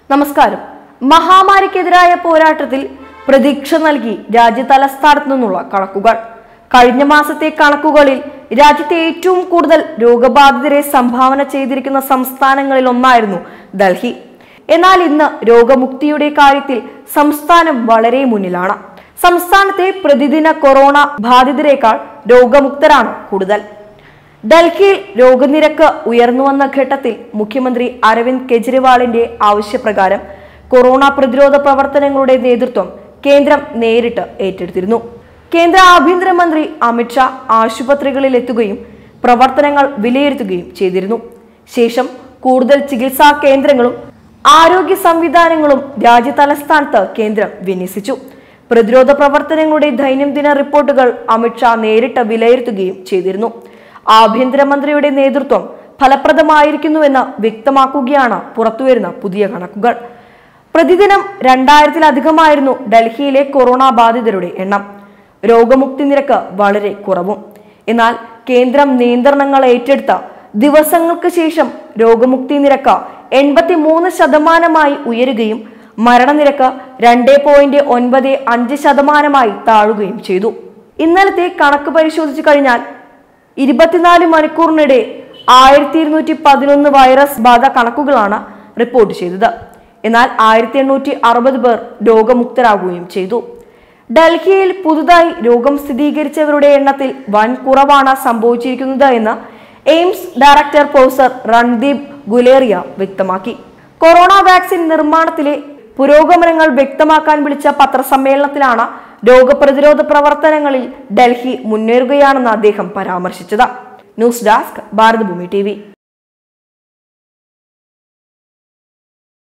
നമസ്കാരം മഹാമാരിക്കെതിരായ പോരാട്ടത്തിൽ പ്രതീക്ഷ നൽകി രാജ്യതലസ്ഥാനത്തു നിന്നുള്ള കണക്കുകൾ കഴിഞ്ഞ മാസത്തെ കണക്കുകളിൽ രാജ്യത്തെ ഏറ്റവും കൂടുതൽ രോഗബാധിതരെ സംഭാവന ചെയ്തിരിക്കുന്ന സംസ്ഥാനങ്ങളിൽ ഒന്നായിരുന്നു ഡൽഹി എന്നാൽ ഇന്ന് രോഗമുക്തിയുടെ കാര്യത്തിൽ സംസ്ഥാനം വളരെ മുന്നിലാണ് സംസ്ഥാനത്തെ പ്രതിദിന കൊറോണ ബാധിതരെക്കാൾ രോഗമുക്തരാണ് കൂടുതൽ ഡൽഹിയിൽ രോഗനിരക്ക് ഉയർന്നുവന്ന ഘട്ടത്തിൽ മുഖ്യമന്ത്രി അരവിന്ദ് കെജ്രിവാളിന്റെ ആവശ്യപ്രകാരം കൊറോണ പ്രതിരോധ പ്രവർത്തനങ്ങളുടെ നേതൃത്വം കേന്ദ്രം നേരിട്ട് ഏറ്റെടുത്തിരുന്നു കേന്ദ്ര ആഭ്യന്തരമന്ത്രി അമിത്ഷാ ആശുപത്രികളിൽ എത്തുകയും പ്രവർത്തനങ്ങൾ വിലയിരുത്തുകയും ചെയ്തിരുന്നു ശേഷം കൂടുതൽ ചികിത്സാ കേന്ദ്രങ്ങളും ആരോഗ്യ സംവിധാനങ്ങളും രാജ്യതലസ്ഥാനത്ത് കേന്ദ്രം വിന്യസിച്ചു പ്രതിരോധ പ്രവർത്തനങ്ങളുടെ ദൈനംദിന റിപ്പോർട്ടുകൾ അമിത്ഷാ നേരിട്ട് വിലയിരുത്തുകയും ചെയ്തിരുന്നു ആഭ്യന്തരമന്ത്രിയുടെ നേതൃത്വം ഫലപ്രദമായിരിക്കുന്നുവെന്ന് വ്യക്തമാക്കുകയാണ് പുറത്തുവരുന്ന പുതിയ കണക്കുകൾ പ്രതിദിനം രണ്ടായിരത്തിലധികമായിരുന്നു ഡൽഹിയിലെ കൊറോണ ബാധിതരുടെ എണ്ണം രോഗമുക്തി നിരക്ക് വളരെ കുറവും എന്നാൽ കേന്ദ്രം നിയന്ത്രണങ്ങൾ ഏറ്റെടുത്ത ദിവസങ്ങൾക്ക് ശേഷം രോഗമുക്തി നിരക്ക് എൺപത്തി മൂന്ന് ശതമാനമായി ഉയരുകയും മരണനിരക്ക് രണ്ട് പോയിന്റ് ഒൻപത് അഞ്ച് ശതമാനമായി താഴുകയും ചെയ്തു ഇന്നലത്തെ കണക്ക് പരിശോധിച്ചു കഴിഞ്ഞാൽ ഇരുപത്തിനാല് മണിക്കൂറിനിടെ ആയിരത്തി ഇരുന്നൂറ്റി പതിനൊന്ന് വൈറസ് ബാധ കണക്കുകളാണ് റിപ്പോർട്ട് ചെയ്തത് എന്നാൽ ആയിരത്തി എണ്ണൂറ്റി അറുപത് പേർ രോഗമുക്തരാകുകയും ചെയ്തു ഡൽഹിയിൽ പുതുതായി രോഗം സ്ഥിരീകരിച്ചവരുടെ എണ്ണത്തിൽ വൻ കുറവാണ് സംഭവിച്ചിരിക്കുന്നത് എന്ന് AIIMS director professor Randeep Guleria വ്യക്തമാക്കി കൊറോണ വാക്സിൻ നിർമ്മാണത്തിലെ പുരോഗമനങ്ങൾ വ്യക്തമാക്കാൻ വിളിച്ച പത്രസമ്മേളനത്തിലാണ് രോഗപ്രതിരോധ പ്രവർത്തനങ്ങളിൽ ഡൽഹി മുന്നേറുകയാണെന്ന് അദ്ദേഹം പരാമർശിച്ചത് ന്യൂസ് ഡെസ്ക് ഭാരതഭൂമി ടി